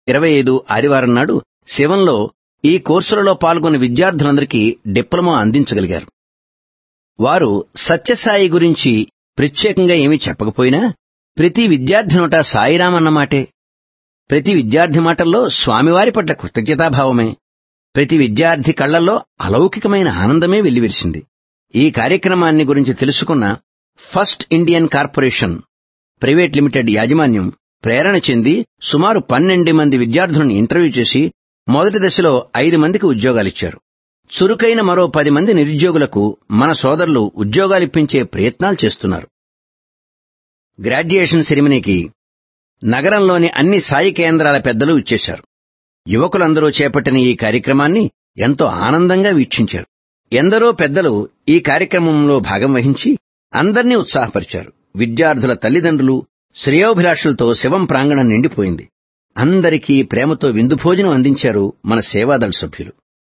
ఇరవై ఐదు ఆదివారం నాడు శివంలో ఈ కోర్సులలో పాల్గొన్న విద్యార్థులందరికీ డిప్లొమా అందించగలిగారు వారు సత్యసాయి గురించి ప్రత్యేకంగా ఏమీ చెప్పకపోయినా ప్రతి విద్యార్థి నోట సాయిరాం అన్నమాటే ప్రతి విద్యార్థి మాటల్లో స్వామివారి పట్ల కృతజ్ఞతాభావమే ప్రతి విద్యార్థి కళ్లల్లో అలౌకికమైన ఆనందమే వెల్లివిరిసింది ఈ కార్యక్రమాన్ని గురించి తెలుసుకున్న first Indian corporation private limited యాజమాన్యం ప్రేరణ చెంది సుమారు పన్నెండు మంది విద్యార్థులను ఇంటర్వ్యూ చేసి మొదటి దశలో ఐదు మందికి ఉద్యోగాలిచ్చారు చురుకైన మరో పది మంది నిరుద్యోగులకు మన సోదరులు ఉద్యోగాలిప్పించే ప్రయత్నాలు చేస్తున్నారు గ్రాడ్యుయేషన్ సెరమనీకి నగరంలోని అన్ని సాయి కేంద్రాల పెద్దలు ఇచ్చేశారు యువకులందరూ చేపట్టిన ఈ కార్యక్రమాన్ని ఎంతో ఆనందంగా వీక్షించారు ఎందరో పెద్దలు ఈ కార్యక్రమంలో భాగం వహించి అందర్నీ ఉత్సాహపరిచారు విద్యార్థుల తల్లిదండ్రులు శ్రేయోభిలాషులతో శివం ప్రాంగణం నిండిపోయింది అందరికీ ప్రేమతో విందు భోజనం అందించారు మన సేవాదళ సభ్యులు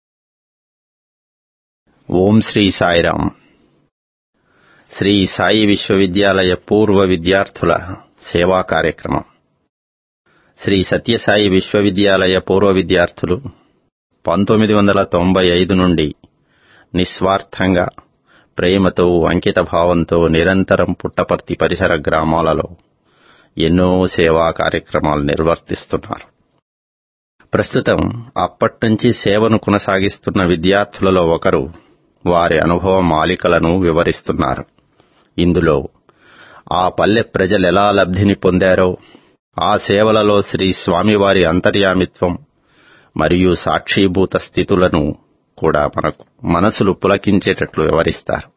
ఓం శ్రీ సాయిరాం శ్రీ సాయి విశ్వవిద్యాలయ పూర్వ విద్యార్థుల సేవా కార్యక్రమం శ్రీ సత్యసాయి విశ్వవిద్యాలయ పూర్వ విద్యార్థులు పంతొమ్మిది వందల తొంభై ఐదు నుండి నిస్వార్థంగా ప్రేమతో అంకిత భావంతో నిరంతరం పుట్టపర్తి పరిసర గ్రామాలలో ఎన్నో సేవా కార్యక్రమాలు నిర్వర్తిస్తున్నారు ప్రస్తుతం అప్పట్నుంచి సేవను కొనసాగిస్తున్న విద్యార్థులలో ఒకరు వారి అనుభవ మాలికలను వివరిస్తున్నారు ఇందులో ఆ పల్లె ప్రజలెలా లబ్ధిని పొందారో ఆ సేవలలో శ్రీ స్వామివారి అంతర్యామిత్వం మరియు సాక్షీభూత స్థితులను కూడా మనకు మనసులు పులకించేటట్లు వివరిస్తారు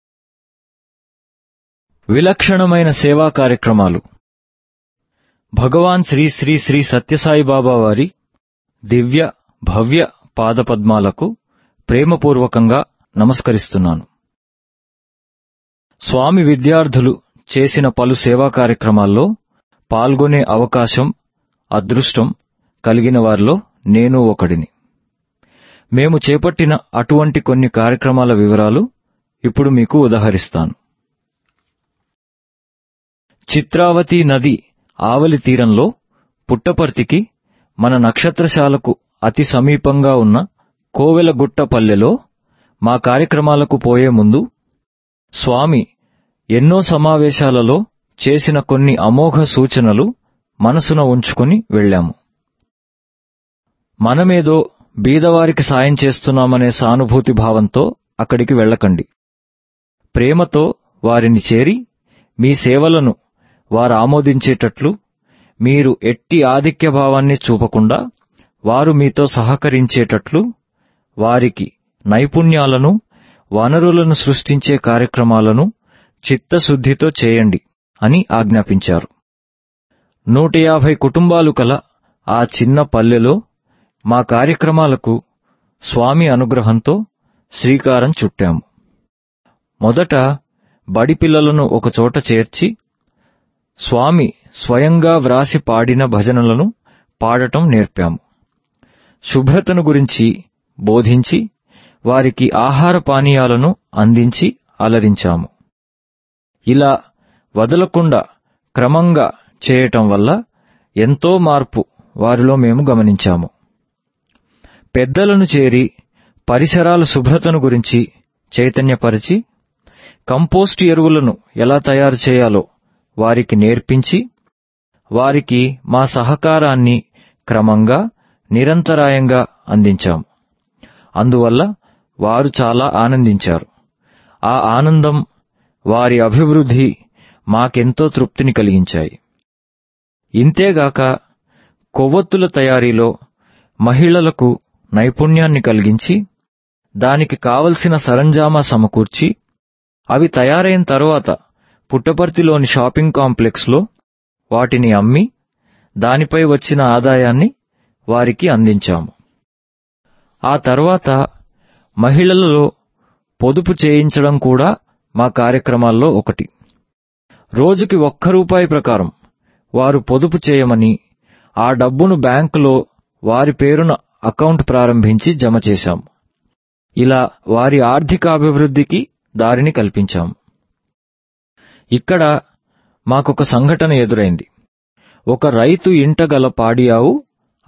విలక్షణమైన సేవా కార్యక్రమాలు భగవాన్ శ్రీ శ్రీ శ్రీ సత్యసాయి బాబా వారి దివ్య భవ్య పాదపద్మాలకు ప్రేమపూర్వకంగా నమస్కరిస్తున్నాను స్వామి విద్యార్థులు చేసిన పలు సేవా కార్యక్రమాల్లో పాల్గొనే అవకాశం అదృష్టం కలిగిన వారిలో నేను ఒకడిని మేము చేపట్టిన అటువంటి కొన్ని కార్యక్రమాల వివరాలు ఇప్పుడు మీకు ఉదహరిస్తాను చిత్రావతి నది ఆవలి తీరంలో పుట్టపర్తికి మన నక్షత్రశాలకు అతి సమీపంగా ఉన్న కోవెలగుట్టపల్లెలో మా కార్యక్రమాలకు పోయే ముందు స్వామి ఎన్నో సమావేశాలలో చేసిన కొన్ని అమోఘ సూచనలు మనసున ఉంచుకుని వెళ్ళాము మనమేదో బీదవారికి సాయం చేస్తున్నామనే సానుభూతి భావంతో అక్కడికి వెళ్ళకండి ప్రేమతో వారిని చేరి మీ సేవలను వారు ఆమోదించేటట్లు మీరు ఎట్టి ఆధిక్య భావాన్ని చూపకుండా వారు మీతో సహకరించేటట్లు వారికి నైపుణ్యాలను వనరులను సృష్టించే కార్యక్రమాలను చిత్తశుద్ధితో చేయండి అని ఆజ్ఞాపించారు నూట యాభై కుటుంబాలు కల ఆ చిన్న పల్లెలో మా కార్యక్రమాలకు స్వామి అనుగ్రహంతో శ్రీకారం చుట్టాము మొదట బడి పిల్లలను ఒకచోట చేర్చి స్వామి స్వయంగా వ్రాసి పాడిన భజనలను పాడటం నేర్పాము శుభ్రతను గురించి బోధించి వారికి ఆహార పానీయాలను అందించి అలరించాము ఇలా వదలకుండా క్రమంగా చేయటం వల్ల ఎంతో మార్పు వారిలో మేము గమనించాము పెద్దలను చేరి పరిసరాల శుభ్రతను గురించి చైతన్యపరిచి కంపోస్ట్ ఎరువులను ఎలా తయారు చేయాలో వారికి నేర్పించి వారికి మా సహకారాన్ని క్రమంగా నిరంతరాయంగా అందించాము అందువల్ల వారు చాలా ఆనందించారు ఆ ఆనందం వారి అభివృద్ధి మాకెంతో తృప్తిని కలిగించాయి ఇంతేగాక కొవ్వొత్తుల తయారీలో మహిళలకు నైపుణ్యాన్ని కలిగించి దానికి కావలసిన సరంజామా సమకూర్చి అవి తయారైన తరువాత పుట్టపర్తిలోని షాపింగ్ కాంప్లెక్స్లో వాటిని అమ్మి దానిపై వచ్చిన ఆదాయాన్ని వారికి అందించాము ఆ తర్వాత మహిళలలో పొదుపు చేయించడం కూడా మా కార్యక్రమాల్లో ఒకటి రోజుకి ఒక్క రూపాయి ప్రకారం వారు పొదుపు చేయమని ఆ డబ్బును బ్యాంకులో వారి పేరున అకౌంట్ ప్రారంభించి జమ చేశాం ఇలా వారి ఆర్థికాభివృద్ధికి దారిని కల్పించాం ఇక్కడ మాకొక సంఘటన ఎదురైంది ఒక రైతు ఇంట గల పాడియావు